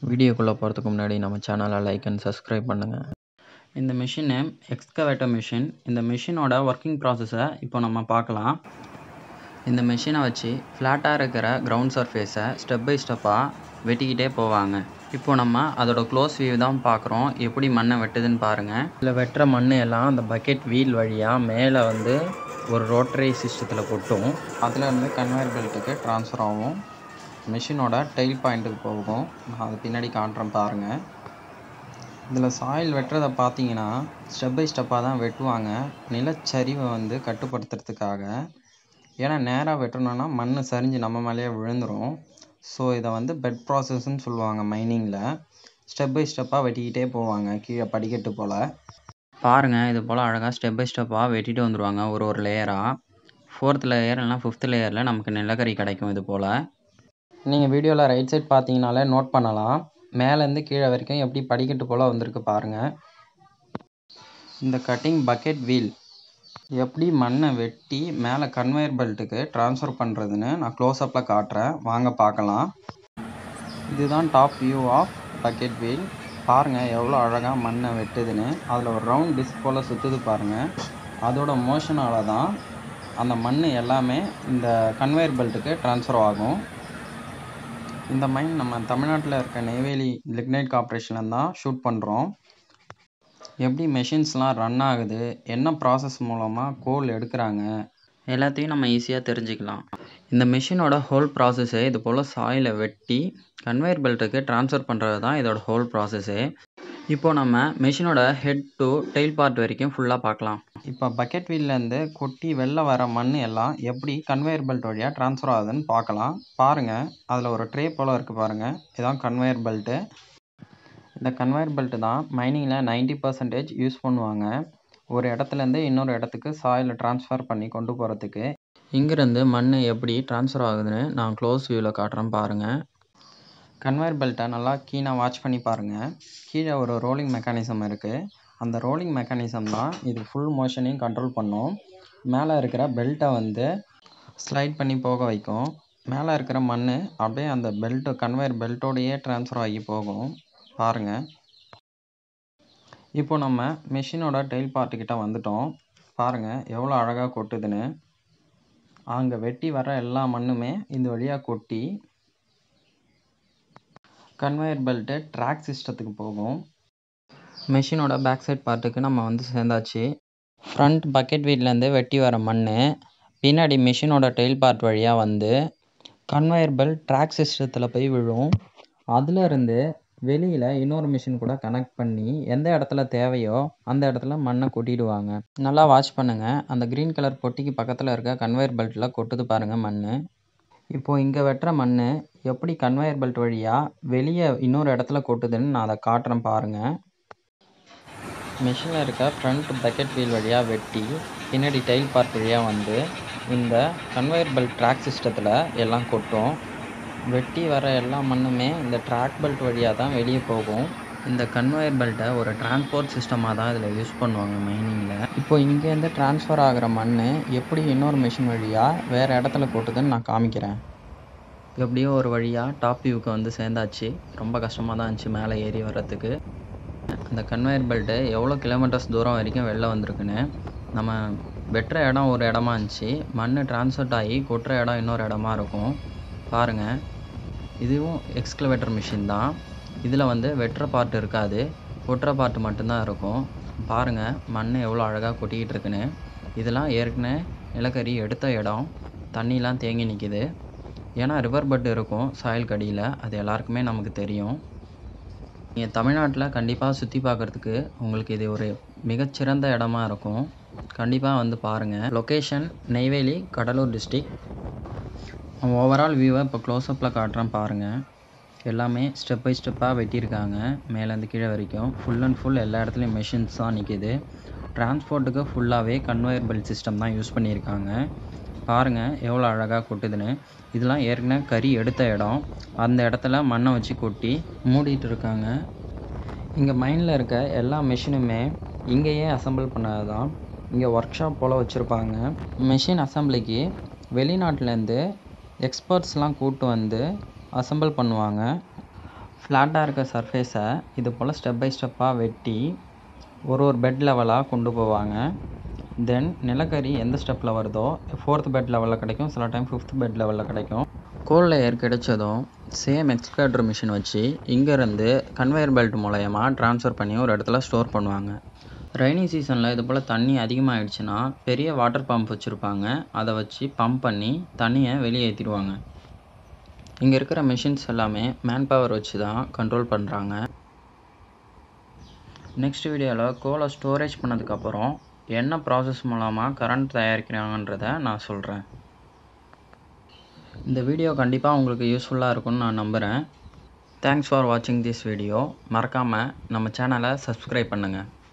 வீடியோக்குள்ளே போகிறதுக்கு முன்னாடி நம்ம சேனலை லைக் அண்ட் சப்ஸ்கிரைப் பண்ணுங்கள் இந்த மிஷினு எக்ஸ்கவேட்டர் மிஷின் இந்த மிஷினோட ஒர்க்கிங் ப்ராசஸை இப்போ நம்ம பார்க்கலாம் இந்த மிஷினை வச்சு ஃப்ளாட்டாக இருக்கிற கிரவுண்ட் சர்ஃபேஸை ஸ்டெப் பை ஸ்டெப்பாக வெட்டிக்கிட்டே போவாங்க இப்போ நம்ம அதோட க்ளோஸ் வியூ தான் பார்க்குறோம் எப்படி மண்ணை வெட்டுதுன்னு பாருங்கள் இதில் வெட்டுற மண் எல்லாம் அந்த பக்கெட் வீல் வழியாக மேலே வந்து ஒரு ரோட்டரி சிஸ்டத்தில் கொட்டும் அதுலேருந்து கன்வேயர் பெல்ட்டுக்கு ட்ரான்ஸ்ஃபர் ஆகும் மிஷினோட டெயில் பாயிண்ட்டுக்கு போகும் நான் அது பின்னாடி காட்டுறேன் பாருங்கள் இதில் சாயில் வெட்டுறதை பார்த்தீங்கன்னா ஸ்டெப் பை ஸ்டெப்பாக தான் வெட்டுவாங்க நிலச்சரிவை வந்து கட்டுப்படுத்துறதுக்காக ஏன்னா நேராக வெட்டணும்னா மண் சரிஞ்சு நம்ம மேலேயே விழுந்துடும் ஸோ இதை வந்து பெட் ப்ராசஸ்ன்னு சொல்லுவாங்க மைனிங்கில் ஸ்டெப் பை ஸ்டெப்பாக வெட்டிக்கிட்டே போவாங்க கீழே படிக்கட்டு போல் பாருங்கள் இது போல் அழகாக ஸ்டெப் பை ஸ்டெப்பாக வெட்டிட்டு வந்துடுவாங்க ஒரு ஒரு லேயராக ஃபோர்த் லேயர் இல்லைனா ஃபிஃப்த் லேயரில் நமக்கு நிலக்கரி கிடைக்கும் இது போல் நீங்கள் வீடியோவில் ரைட் சைட் பார்த்தீங்கனாலே நோட் பண்ணலாம் மேலேருந்து கீழே வரைக்கும் எப்படி படிக்கட்டு போல் வந்திருக்கு பாருங்கள் இந்த கட்டிங் பக்கெட் வீல் எப்படி மண்ணை வெட்டி மேலே கன்வேயர் பெல்ட்டுக்கு ட்ரான்ஸ்ஃபர் பண்ணுறதுன்னு நான் க்ளோஸ்அப்பில் காட்டுறேன் வாங்க பார்க்கலாம் இதுதான் top view of bucket wheel பாருங்கள் எவ்வளோ அழகாக மண்ணை வெட்டுதுன்னு அதில் ஒரு ரவுண்ட் டிஸ்க் போல் சுற்றுது பாருங்கள் அதோட மோஷனால தான் அந்த மண் எல்லாமே இந்த கன்வேயர் பெல்ட்டுக்கு ட்ரான்ஸ்ஃபர் ஆகும் இந்த மைன் நம்ம தமிழ்நாட்டில் இருக்க நெய்வேலி லிக்னைட் கார்பரேஷனில் தான் ஷூட் பண்ணுறோம் எப்படி மெஷின்ஸ்லாம் ரன் ஆகுது என்ன ப்ராசஸ் மூலமாக கோல் எடுக்கிறாங்க எல்லாத்தையும் நம்ம ஈஸியாக தெரிஞ்சுக்கலாம் இந்த மிஷினோட ஹோல் ப்ராசஸ்ஸே இது போல் சாயிலை வெட்டி கன்வேயர் பெல்ட்டுக்கு ட்ரான்ஸ்ஃபர் பண்ணுறது தான் இதோட ஹோல் ப்ராசஸ்ஸே இப்போது நம்ம மிஷினோட ஹெட் டு டெயில் பார்ட் வரைக்கும் ஃபுல்லாக பார்க்கலாம் இப்போ பக்கெட் வீல்லேருந்து கொட்டி வெளில வர மண் எல்லாம் எப்படி கன்வேயர் பெல்ட் வழியாக ட்ரான்ஸ்ஃபர் ஆகுதுன்னு பார்க்கலாம் பாருங்கள் அதில் ஒரு ட்ரே போல் இருக்குது பாருங்கள் இதுதான் கன்வேயர் பெல்ட்டு இந்த கன்வேயர் பெல்ட்டு தான் மைனிங்கில் நைன்ட்டி பர்சன்டேஜ் யூஸ் பண்ணுவாங்க ஒரு இடத்துலேருந்து இன்னொரு இடத்துக்கு சாயில் ட்ரான்ஸ்ஃபர் பண்ணி கொண்டு போகிறதுக்கு இங்கேருந்து மண் எப்படி ட்ரான்ஸ்ஃபர் ஆகுதுன்னு நான் க்ளோஸ் வியூவில் காட்டுறேன் பாருங்கள் கன்வேயர் பெல்ட்டை நல்லா கீனாக வாட்ச் பண்ணி பாருங்கள் கீழே ஒரு ரோலிங் மெக்கானிசம் இருக்குது அந்த ரோலிங் மெக்கானிசம் தான் இது ஃபுல் மோஷனையும் கண்ட்ரோல் பண்ணும் மேலே இருக்கிற பெல்ட்டை வந்து ஸ்லைட் பண்ணி போக வைக்கும் மேலே இருக்கிற மண் அப்படியே அந்த பெல்ட்டு கன்வேயர் பெல்ட்டோடையே ட்ரான்ஸ்ஃபர் ஆகி போகும் பாருங்கள் இப்போ நம்ம மிஷினோட டெயில் பார்ட்டுக்கிட்ட வந்துட்டோம் பாருங்கள் எவ்வளோ அழகாக கொட்டுதுன்னு அங்கே வெட்டி வர எல்லா மண்ணுமே இந்த வழியாக கொட்டி கன்வேயர் பெல்ட்டு ட்ராக் சிஸ்டத்துக்கு போகும் மிஷினோட பேக் சைட் பார்ட்டுக்கு நம்ம வந்து சேர்ந்தாச்சு ஃப்ரண்ட் பக்கெட் வீட்லேருந்து வெட்டி வர மண் பின்னாடி மிஷினோட டெயில் பார்ட் வழியாக வந்து கன்வேயர் பெல்ட் ட்ராக் சிஸ்டத்தில் போய் விழும் அதுலேருந்து வெளியில் இன்னொரு மிஷின் கூட கனெக்ட் பண்ணி எந்த இடத்துல தேவையோ அந்த இடத்துல மண்ணை கொட்டிடுவாங்க நல்லா வாட்ச் பண்ணுங்கள் அந்த க்ரீன் கலர் பொட்டிக்கு பக்கத்தில் இருக்க கன்வேயர் பெல்ட்டில் கொட்டுது பாருங்கள் மண் இப்போது இங்கே வெட்டுற மண் எப்படி கன்வேயர் பெல்ட் வழியாக வெளியே இன்னொரு இடத்துல கொட்டுதுன்னு நான் அதை காட்டுறேன் பாருங்கள் மிஷினில் இருக்க ஃப்ரண்ட் பக்கெட் வீல் வழியாக வெட்டி பின்னாடி டைல் பார்ட் வழியாக வந்து இந்த கன்வேயர் பெல்ட் ட்ராக் சிஸ்டத்தில் எல்லாம் கொட்டும் வெட்டி வர எல்லா மண்ணுமே இந்த ட்ராக் பெல்ட் வழியாக தான் வெளியே போகும் இந்த கன்வேயர் பெல்ட்டை ஒரு டிரான்ஸ்போர்ட் சிஸ்டமாக தான் இதில் யூஸ் பண்ணுவாங்க மைனிங்கில் இப்போ இங்கேருந்து ட்ரான்ஸ்ஃபர் ஆகிற மண் எப்படி இன்னொரு மிஷின் வழியாக வேறு இடத்துல கொட்டுதுன்னு நான் காமிக்கிறேன் எப்படியோ ஒரு வழியாக டாப் வியூக்கு வந்து சேர்ந்தாச்சு ரொம்ப கஷ்டமாக தான் இருந்துச்சு மேலே ஏறி வர்றதுக்கு அந்த கன்வேயர் பெல்ட்டு எவ்வளோ கிலோமீட்டர்ஸ் தூரம் வரைக்கும் வெளில வந்திருக்குன்னு நம்ம வெட்டுற இடம் ஒரு இடமா இருந்துச்சு மண் டிரான்ஸ்ஃபர்ட் ஆகி கொட்டுற இடம் இன்னொரு இடமா இருக்கும் பாருங்கள் இதுவும் எக்ஸ்கவேட்டர் மிஷின் தான் இதில் வந்து வெட்டுற பார்ட் இருக்காது கொட்டுற பார்ட் மட்டும்தான் இருக்கும் பாருங்கள் மண் எவ்வளோ அழகாக கொட்டிக்கிட்டு இருக்குன்னு இதெல்லாம் ஏற்கனவே நிலக்கரி எடுத்த இடம் தண்ணிலாம் தேங்கி நிற்கிது ஏன்னா ரிவர் பெட் இருக்கும் சாயல் கடியில் அது எல்லாருக்குமே நமக்கு தெரியும் நீங்கள் தமிழ்நாட்டில் கண்டிப்பாக சுற்றி பார்க்குறதுக்கு உங்களுக்கு இது ஒரு மிகச்சிறந்த இடமா இருக்கும் கண்டிப்பாக வந்து பாருங்கள் location Neyveli Cuddalore district overall வியூவை இப்போ க்ளோஸ்அப்பில் காட்டுறேன் பாருங்கள் எல்லாமே ஸ்டெப் பை ஸ்டெப்பாக வெட்டியிருக்காங்க மேலேருந்து கீழே வரைக்கும் ஃபுல் அண்ட் ஃபுல் எல்லா இடத்துலையும் மெஷின்ஸ் தான் நிற்கிது டிரான்ஸ்போர்ட்டுக்கு ஃபுல்லாகவே கன்வேயர் பெல்ட் சிஸ்டம் தான் யூஸ் பண்ணியிருக்காங்க பாருங்கள் எவ்வளோ அழகாக கொட்டுதுன்னு இதெல்லாம் ஏற்கனவே கறி எடுத்த இடம் அந்த இடத்துல மண்ணை வச்சு கொட்டி மூடிட்டு இருக்காங்க இங்கே மைனில் இருக்க எல்லா மிஷினுமே இங்கேயே அசம்பிள் பண்ணது தான் இங்கே ஒர்க் ஷாப் போல் வச்சுருப்பாங்க மிஷின் அசம்பிளிக்கு வெளிநாட்டிலேருந்து எக்ஸ்பர்ட்ஸ்லாம் கூப்பிட்டு வந்து அசெம்பிள் பண்ணுவாங்க ஃப்ளாட்டாக இருக்க சர்ஃபேஸை இது போல் ஸ்டெப் பை ஸ்டெப்பாக வெட்டி ஒரு ஒரு பெட் லெவலாக கொண்டு போவாங்க தென் நிலக்கரி எந்த ஸ்டெப்பில் வருதோ ஃபோர்த் பெட் லெவலில் கிடைக்கும் சில டைம் ஃபிஃப்த் பெட் லெவலில் கிடைக்கும் கோல் லேயர் கிடைச்சதும் சேம் எக்ஸ்கவேட்டர் மிஷின் வச்சு இங்கேருந்து கன்வேயர் பெல்ட் மூலயமா ட்ரான்ஸ்ஃபர் பண்ணி ஒரு இடத்துல ஸ்டோர் பண்ணுவாங்க ரெய்னி சீசனில் இது போல் தண்ணி அதிகமாகிடுச்சுன்னா பெரிய வாட்டர் பம்ப் வச்சுருப்பாங்க அதை வச்சு பம்ப் பண்ணி தண்ணியை வெளியே ஏற்றிடுவாங்க இங்கே இருக்கிற மிஷின்ஸ் எல்லாமே மேன் பவர் வச்சு தான் கண்ட்ரோல் பண்ணுறாங்க நெக்ஸ்ட் வீடியோவில் கோலை ஸ்டோரேஜ் பண்ணதுக்கப்புறம் என்ன ப்ராசஸ் மூலமாக கரண்ட் தயாரிக்கிறாங்கன்றதை நான் சொல்கிறேன் இந்த வீடியோ கண்டிப்பாக உங்களுக்கு யூஸ்ஃபுல்லாக இருக்கும்னு நான் நம்புகிறேன் தேங்க்ஸ் ஃபார் வாட்சிங் திஸ் வீடியோ மறக்காமல் நம்ம சேனலை சப்ஸ்கிரைப் பண்ணுங்கள்